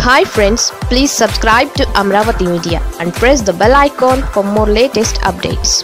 hi friends please subscribe to Amaravati media and press the bell icon for more latest updates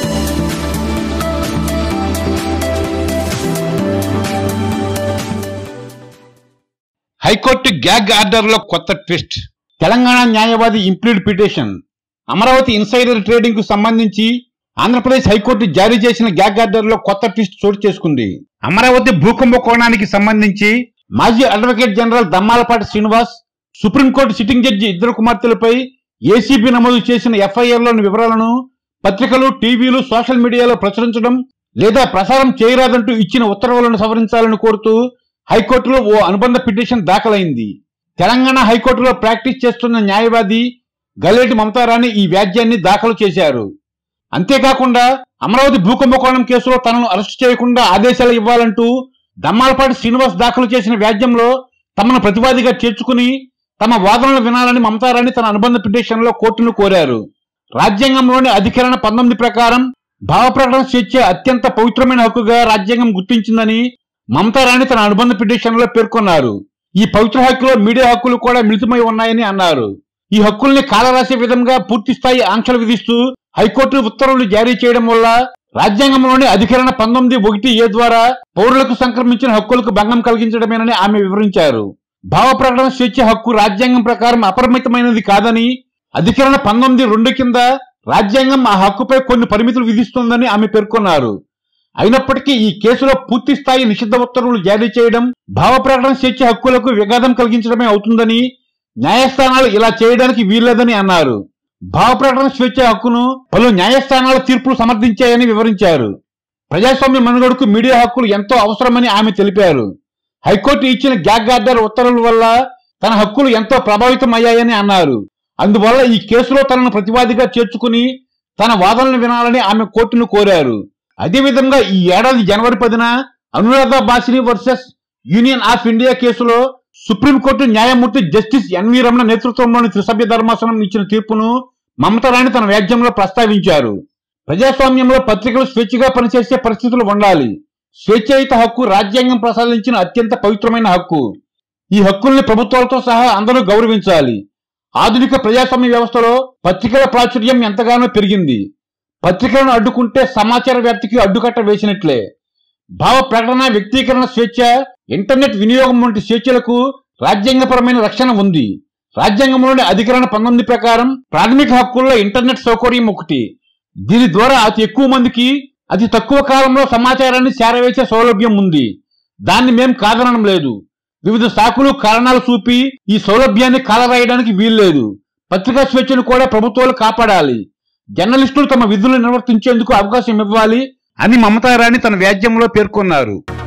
high court gag ఆర్డర్లో కొత్త twist Telangana న్యాయవాది implead petition Amaravati insider trading కు సంబంధించి Andhra Pradesh high court జారీ చేసిన gag ఆర్డర్లో కొత్త ట్విస్ట్ చోటు చేసుకుంది అమరావతి భూకంప కోణానికి సంబంధించి మాజీ advocate general Dammalapati Srinivas supreme court sitting judge ఇద్దరు కుమార్తెలపై ఏసీబీ నమోదు చేసిన ఎఫ్ఐఆర్లోని వివరాలను పత్రికలు టీవీలు సోషల్ మీడియాలో ప్రచురించడం లేదా ప్రసారం చేయరాదంటూ ఇచ్చిన ఉత్తర్వులను సవరించాలని కోరుతూ హైకోర్టులో ఓ అనుబంధ పిటిషన్ దాఖలైంది తెలంగాణ హైకోర్టులో ప్రాక్టీస్ చేస్తున్న న్యాయవాది గల్లేటి మమతారాణి ఈ వ్యాజ్యాన్ని దాఖలు చేశారు అంతేకాకుండా అమరావతి భూకుంభకోణం కేసులో తనను అరెస్టు చేయకుండా ఆదేశాలు ఇవ్వాలంటూ దమ్మాలపాటి శ్రీనివాస్ దాఖలు చేసిన వ్యాజ్యంలో తమను ప్రతివాదిగా చేర్చుకుని తమ వాదనలు వినాలని మమతారాణి తన అనుబంధ పిటిషన్లో కోర్టును కోరారు రాజ్యాంగంలోని అధికరణ పంతొమ్మిది ప్రకారం భావ ప్రకటన స్వేచ్ఛ అత్యంత పవిత్రమైన హక్కుగా రాజ్యాంగం గుర్తించిందని మమతారాణి తన అనుబంధ పిటిషన్లో పేర్కొన్నారు ఈ పవిత్ర హక్కులో మీడియా హక్కులు కూడా మిళితమై ఉన్నాయని అన్నారు ఈ హక్కుల్ని కాలరాసే విధంగా పూర్తి స్థాయి ఆంక్షలు విధిస్తూ హైకోర్టు ఉత్తర్వులు జారీ చేయడం వల్ల రాజ్యాంగంలోని అధికరణ పంతొమ్మిది ఒకటి ఏ ద్వారా పౌరులకు సంక్రమించిన హక్కులకు భంగం కలిగించడమేనని ఆమె వివరించారు భావ ప్రకటన స్వేచ్ఛ హక్కు రాజ్యాంగం ప్రకారం అపరిమితమైనది కాదని అధికరణ పంతొమ్మిది రెండు కింద రాజ్యాంగం ఆ హక్కుపై కొన్ని పరిమితులు విధిస్తుందని ఆమె పేర్కొన్నారు అయినప్పటికీ ఈ కేసులో పూర్తి స్థాయి నిషిద్ధ ఉత్తర్వులు జారీ చేయడం భావ ప్రకటన స్వేచ్ఛ హక్కులకు విఘాతం కలిగించడమే అవుతుందని న్యాయస్థానాలు ఇలా చేయడానికి వీల్లేదని అన్నారు భావ ప్రకటన స్వేచ్ఛ హక్కును పలు న్యాయస్థానాల తీర్పులు సమర్థించాయని వివరించారు ప్రజాస్వామ్య మనుగడకు మీడియా హక్కులు ఎంతో అవసరమని ఆమె తెలిపారు హైకోర్టు ఇచ్చిన గ్యాగ్ ఆర్డర్ ఉత్తర్వుల వల్ల తన హక్కులు ఎంతో ప్రభావితం అయ్యాయని అన్నారు అందువల్ల ఈ కేసులో తనను ప్రతివాదిగా చేర్చుకుని తన వాదనలు వినాలని ఆమె కోర్టును కోరారు అదేవిధంగా ఈ ఏడాది జనవరి పదిన Anuradha Bhasin versus union of India కేసులో సుప్రీంకోర్టు న్యాయమూర్తి జస్టిస్ ఎన్వి రమణ నేతృత్వంలోని త్రిసభ్య ధర్మాసనం ఇచ్చిన తీర్పును మమతారాణి తన వ్యాజ్యంలో ప్రస్తావించారు ప్రజాస్వామ్యంలో పత్రికలు స్వేచ్ఛగా పనిచేసే పరిస్థితులు ఉండాలి స్వేచ్ఛాయుత హక్కు రాజ్యాంగం ప్రసాదించిన అత్యంత పవిత్రమైన హక్కు ఈ హక్కుల్ని ప్రభుత్వాలతో సహా అందరూ గౌరవించాలి ఆధునిక ప్రజాస్వామ్య వ్యవస్థలో పత్రికల ప్రాచుర్యం ఎంతగానో పెరిగింది పత్రికలను అడ్డుకుంటే సమాచార వ్యాప్తికి అడ్డుకట్ట వేసినట్లే భావ ప్రకటన వ్యక్తీకరణ స్వేచ్ఛ ఇంటర్నెట్ వినియోగం వంటి స్వేచ్ఛలకు రాజ్యాంగపరమైన రక్షణ ఉంది రాజ్యాంగంలోని అధికరణ పంతొమ్మిది ప్రకారం ప్రాథమిక హక్కుల్లో ఇంటర్నెట్ సౌకర్యం ఒకటి దీని ద్వారా అతి ఎక్కువ మందికి అతి తక్కువ కాలంలో సమాచారాన్ని చేరవేసే సౌలభ్యం ఉంది దాన్ని మేం కాదనడం లేదు వివిధ సాకులు కారణాలు చూపి ఈ సౌలభ్యాన్ని కాలరాయడానికి వీల్లేదు పత్రికా స్వేచ్ఛను కూడా ప్రభుత్వాలు కాపాడాలి జర్నలిస్టులు తమ విధులు నిర్వర్తించేందుకు అవకాశం ఇవ్వాలి అని మమతారాణి తన వ్యాజ్యంలో పేర్కొన్నారు